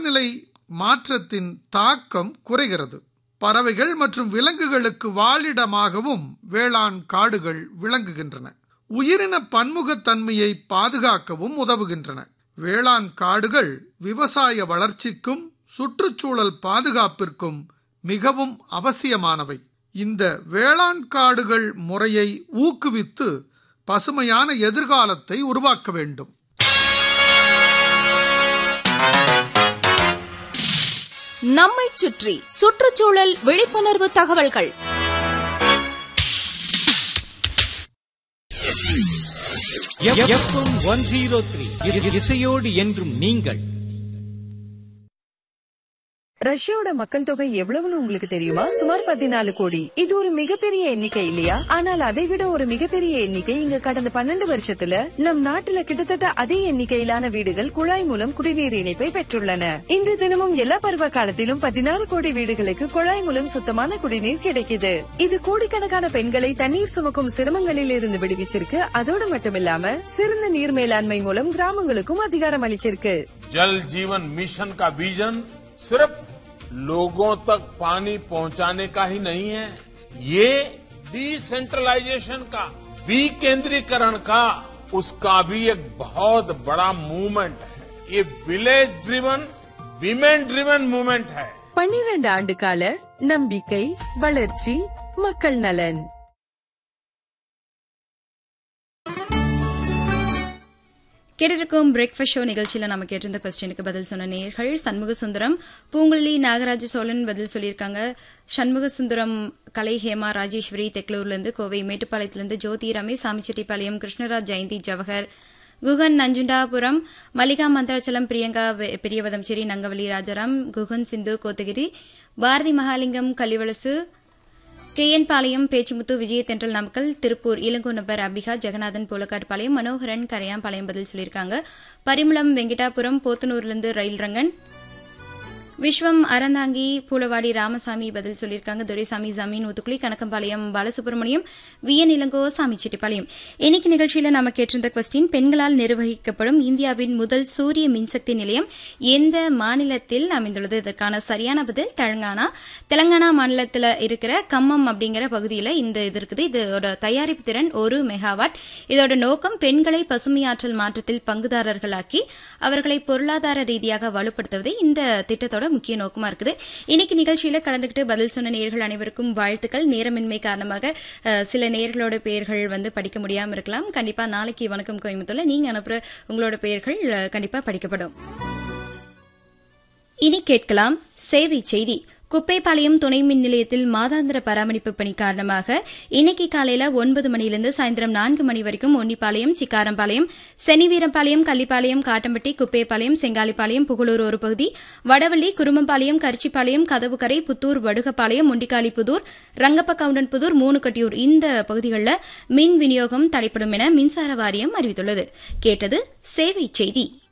காலநிலை மாற்றத்தின் தாக்கம் குறைகிறது பறவைகள் மற்றும் விலங்குகளுக்கு வாழிடமாகவும் வேளாண் காடுகள் விளங்குகின்றன உயிரின பன்முகத்தன்மையை பாதுகாக்கவும் உதவுகின்றன வேளாண் காடுகள் விவசாய வளர்ச்சிக்கும் சுற்றுச்சூழல் பாதுகாப்பிற்கும் மிகவும் அவசியமானவை இந்த வேளாண் காடுகள் முறையை ஊக்குவித்து பசுமையான எதிர்காலத்தை உருவாக்க வேண்டும் நம்மைச் சுற்றி சுற்றுச்சூழல் விழிப்புணர்வு தகவல்கள் எஃப்எம் ஒன் ஜீரோ த்ரீ இசையோடு என்றும் நீங்கள் ரஷ்யாவோட மக்கள் தொகை எவ்வளவுன்னு உங்களுக்கு தெரியுமா சுமார் பதினாலு கோடி இது ஒரு மிகப்பெரிய எண்ணிக்கை இல்லையா ஆனால் அதை விட ஒரு மிகப்பெரிய எண்ணிக்கை இங்க கடந்த பன்னெண்டு வருஷத்துல நம் நாட்டுல கிட்டத்தட்ட அதே எண்ணிக்கையிலான வீடுகள் குழாய் மூலம் குடிநீர் இணைப்பை பெற்றுள்ளன இன்று தினமும் எல்லா பருவ காலத்திலும் பதினாறு கோடி வீடுகளுக்கு குழாய் மூலம் சுத்தமான குடிநீர் கிடைக்குது இது கோடிக்கணக்கான பெண்களை தண்ணீர் சுமக்கும் சிரமங்களில் இருந்து விடுவிச்சிருக்கு அதோடு மட்டுமில்லாம சிறந்த நீர் மேலாண்மை மூலம் கிராமங்களுக்கும் அதிகாரம் அளிச்சிருக்கு जल जीवन मिशन का विजन सिर्फ लोगों तक पानी पहुंचाने का ही नहीं है ये डिसेंट्रलाइजेशन का विकेंद्रीकरण का उसका भी एक बहुत बड़ा मूवमेंट है ये village driven women driven movement है பன்னிரண்டு ஆண்டு கால நம்பிக்கை வளர்ச்சி மக்கள் நலன் கேட்டிருக்கும் பிரேக்ஃபாஸ்ட் ஷோ நிகழ்ச்சியில் நம்ம கேட்டிருந்த கொஸ்டினுக்கு பதில் சொன்ன நேர்கள் சண்முக சுந்தரம் பூங்குழலி நாகராஜ சோழன் பதில் சொல்லியிருக்காங்க சண்முக சுந்தரம் கலை ஹேமா ராஜேஸ்வரி தெக்லூர்லேருந்து கோவை மேட்டுப்பாளையத்திலிருந்து ஜோதி ரமேஷ் சாமிச்செட்டிப்பாளையம் கிருஷ்ணராஜ் ஜெயந்தி ஜவஹர் குகன் நஞ்சுண்டாபுரம் மல்லிகா மந்திராச்சலம் பிரியங்கா வெ- பெரியவதம்சேரி நங்கவலி ராஜாராம் குகன் சிந்து கோத்தகிரி பாரதி மகாலிங்கம் கலிவலசு கேஎன் பாளையம் பேச்சிமுத்து விஜய தென்றல் நாமக்கல் திருப்பூர் இளங்கோ நபர் அபிகா ஜெகநாதன் போலக்காட்டுப்பாளையம் மனோகரன் கரையாம்பாளையம் பதில் சொல்லியிருக்காங்க பரிமளம் வெங்கிட்டாபுரம் போத்தனூர்லேருந்து ரயில் ரங்கன் விஸ்வம் அறந்தாங்கி பூலவாடி ராமசாமி பதில் சொல்லியிருக்காங்க துரைசாமி ஜமீன் ஊத்துக்குளி கணக்கம்பாளையம் பாலசுப்ரமணியம் விஎன் இளங்கோ சாமிச்செட்டிப்பாளையம் இன்னைக்கு நிகழ்ச்சியில நாம கேட்டிருந்த கொஸ்டின் பெண்களால் நிர்வகிக்கப்படும் இந்தியாவின் முதல் சூரிய மின்சக்தி நிலையம் எந்த மாநிலத்தில் அமைந்துள்ளது இதற்கான சரியான பதில் தெலங்கானா தெலங்கானா மாநிலத்தில் இருக்கிற கம்மம் அப்படிங்கிற பகுதியில் இந்த இது இருக்குது இதோட தயாரிப்பு திறன் ஒரு மெகாவாட் இதோட நோக்கம் பெண்களை பசுமையாற்றல் மாற்றத்தில் பங்குதாரர்களாக்கி அவர்களை பொருளாதார ரீதியாக வலுப்படுத்துவதே இந்த திட்டத்தோட முக்கிய நோக்கமா இருக்குது இன்னைக்கு நிகழ்ச்சியில கலந்துக்கிட்டு பதில் சொன்ன நேயர்கள் அனைவருக்கும் வாழ்த்துக்கள் நேரமின்மை காரணமாக அஹ், சில நேயர்களோட பெயர்கள் வந்து படிக்க முடியாம இருக்கலாம் கண்டிப்பா நாளைக்கு வணக்கம் கோயம்புத்தூர்ல நீங்க அனுப்புற உங்களோட பெயர்கள் அஹ், கண்டிப்பா படிக்கப்படும் இனி கேட்கலாம் சேவை செய்தி குப்பைப்பாளையம் துணை மின் நிலையத்தில் மாதாந்திர பராமரிப்பு பணி காரணமாக இன்னைக்கு காலையில ஒன்பது மணியிலிருந்து சாயந்தரம் நான்கு மணி வரைக்கும் ஒன்னிப்பாளையம் சிக்காரம்பாளையம் சென்னிவீரம்பாளையம் கள்ளிப்பாளையம் காட்டம்பட்டி குப்பைப்பாளையம் செங்காலிப்பாளையம் புகழூர் ஒரு பகுதி வடவள்ளி குருமம்பாளையம் கரிச்சிப்பாளையம் கதவுக்கரை புத்தூர் வடுகப்பாளையம் முண்டிக்காலிப்புதூர் ரங்கப்ப கவுண்டன்புதூர் மூணுக்கட்டியூர் இந்த பகுதிகளில் மின் விநியோகம் தடைப்படும் என மின்சார வாரியம் அறிவித்துள்ளது கேட்டது சேவை செய்தி